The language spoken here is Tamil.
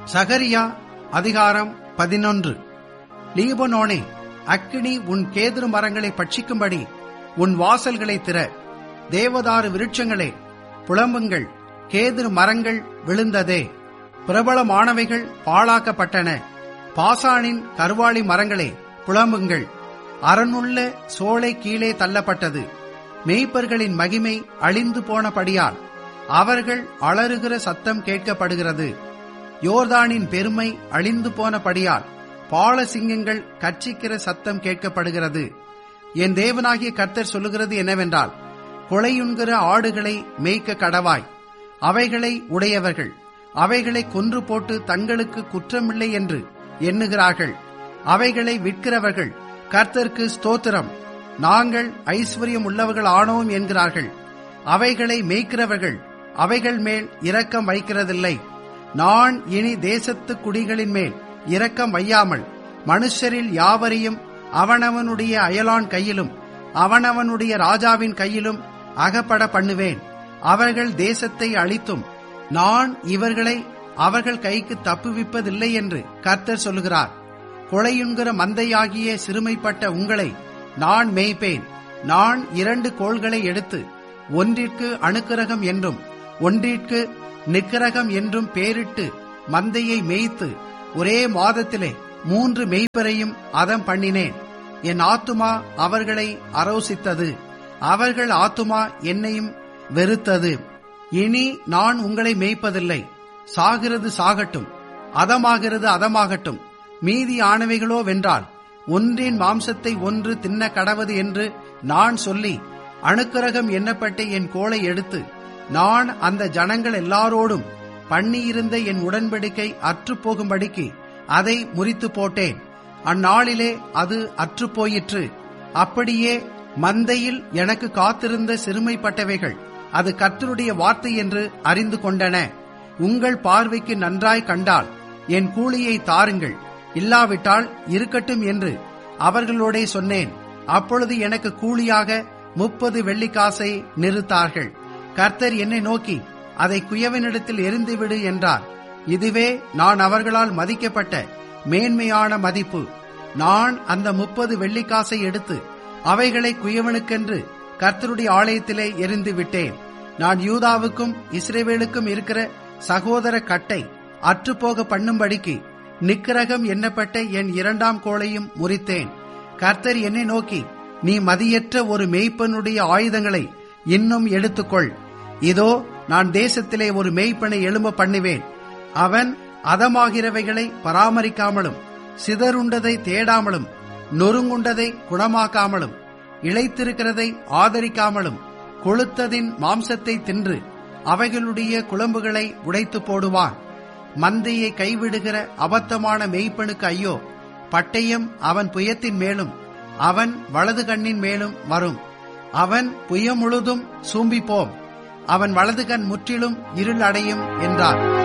சகரியா அதிகாரம் பதினொன்று லீபனோனே அக்கினி உன் கேதுரு மரங்களை பட்சிக்கும்படி உன் வாசல்களை திற தேவதாரு விருட்சங்களே புலம்புங்கள் கேதுரு மரங்கள் விழுந்ததே பிரபலமானவைகள் பாழாக்கப்பட்டன பாசானின் கருவாளி மரங்களே புலம்புங்கள் அரணுள்ள சோலை கீழே தள்ளப்பட்டது மேய்ப்பர்களின் மகிமை அழிந்து போனபடியால் அவர்கள் அலறுகிற சத்தம் கேட்கப்படுகிறது யோர்தானின் பெருமை அழிந்து போனபடியால் பாலசிங்கங்கள் கர்ச்சிக்கிற சத்தம் கேட்கப்படுகிறது என் தேவனாகிய கர்த்தர் சொல்லுகிறது என்னவென்றால் கொலையுண்கிற ஆடுகளை மேய்க்க கடவாய் அவைகளை உடையவர்கள் அவைகளை கொன்று போட்டு தங்களுக்கு குற்றமில்லை என்று எண்ணுகிறார்கள் அவைகளை விற்கிறவர்கள் கர்த்தருக்கு ஸ்தோத்திரம் நாங்கள் ஐஸ்வர்யம் உள்ளவர்கள் ஆனோம் என்கிறார்கள் அவைகளை மேய்க்கிறவர்கள் அவைகள் மேல் இரக்கம் வைக்கிறதில்லை நான் இனி தேசத்து குடிகளின் மேல் இரக்கம் வையாமல் மனுஷரில் யாவரையும் அவனவனுடைய அயலான் கையிலும் அவனவனுடைய ராஜாவின் கையிலும் அகப்பட பண்ணுவேன் அவர்கள் தேசத்தை அழித்தும் நான் இவர்களை அவர்கள் கைக்கு தப்புவிப்பதில்லை என்று கர்த்தர் சொல்லுகிறார் கொலையுண்கிற மந்தையாகிய சிறுமைப்பட்ட உங்களை நான் மேய்ப்பேன் நான் இரண்டு கோள்களை எடுத்து ஒன்றிற்கு அணுக்கரகம் என்றும் ஒன்றிற்கு நிக்கரகம் என்றும் பேரிட்டு மந்தையை மேய்த்து ஒரே மாதத்திலே மூன்று மெய்ப்பரையும் அதம் பண்ணினேன் என் ஆத்துமா அவர்களை அரோசித்தது அவர்கள் ஆத்துமா என்னையும் வெறுத்தது இனி நான் உங்களை மேய்ப்பதில்லை சாகிறது சாகட்டும் அதமாகிறது அதமாகட்டும் மீதி ஆனவைகளோ வென்றால் ஒன்றின் மாம்சத்தை ஒன்று தின்ன கடவது என்று நான் சொல்லி அணுக்கரகம் எண்ணப்பட்ட என் கோலை எடுத்து நான் அந்த ஜனங்கள் எல்லாரோடும் பண்ணியிருந்த என் உடன்படிக்கை அற்றுப்போகும்படிக்கு அதை முறித்து போட்டேன் அந்நாளிலே அது அற்றுப்போயிற்று அப்படியே மந்தையில் எனக்கு காத்திருந்த சிறுமைப்பட்டவைகள் அது கர்த்தருடைய வார்த்தை என்று அறிந்து கொண்டன உங்கள் பார்வைக்கு நன்றாய் கண்டால் என் கூலியை தாருங்கள் இல்லாவிட்டால் இருக்கட்டும் என்று அவர்களோடே சொன்னேன் அப்பொழுது எனக்கு கூலியாக முப்பது வெள்ளிக்காசை நிறுத்தார்கள் கர்த்தர் என்னை நோக்கி அதை குயவனிடத்தில் எரிந்துவிடு என்றார் இதுவே நான் அவர்களால் மதிக்கப்பட்ட மேன்மையான மதிப்பு நான் அந்த முப்பது வெள்ளிக்காசை எடுத்து அவைகளை குயவனுக்கென்று கர்த்தருடைய ஆலயத்திலே எரிந்து விட்டேன் நான் யூதாவுக்கும் இஸ்ரேவேலுக்கும் இருக்கிற சகோதர கட்டை அற்றுப்போக பண்ணும்படிக்கு நிக்கிரகம் எண்ணப்பட்ட என் இரண்டாம் கோளையும் முறித்தேன் கர்த்தர் என்னை நோக்கி நீ மதியற்ற ஒரு மேய்ப்பனுடைய ஆயுதங்களை இன்னும் எடுத்துக்கொள் இதோ நான் தேசத்திலே ஒரு மேய்ப்பனை எழும்ப பண்ணுவேன் அவன் அதமாகிறவைகளை பராமரிக்காமலும் சிதறுண்டதை தேடாமலும் நொறுங்குண்டதை குணமாக்காமலும் இழைத்திருக்கிறதை ஆதரிக்காமலும் கொளுத்ததின் மாம்சத்தை தின்று அவைகளுடைய குழம்புகளை உடைத்து போடுவான் மந்தையை கைவிடுகிற அபத்தமான மெய்ப்பனுக்கு ஐயோ பட்டயம் அவன் புயத்தின் மேலும் அவன் வலது கண்ணின் மேலும் வரும் அவன் புயம் முழுதும் சூம்பிப்போம் அவன் வலது கண் முற்றிலும் இருள் அடையும் என்றார்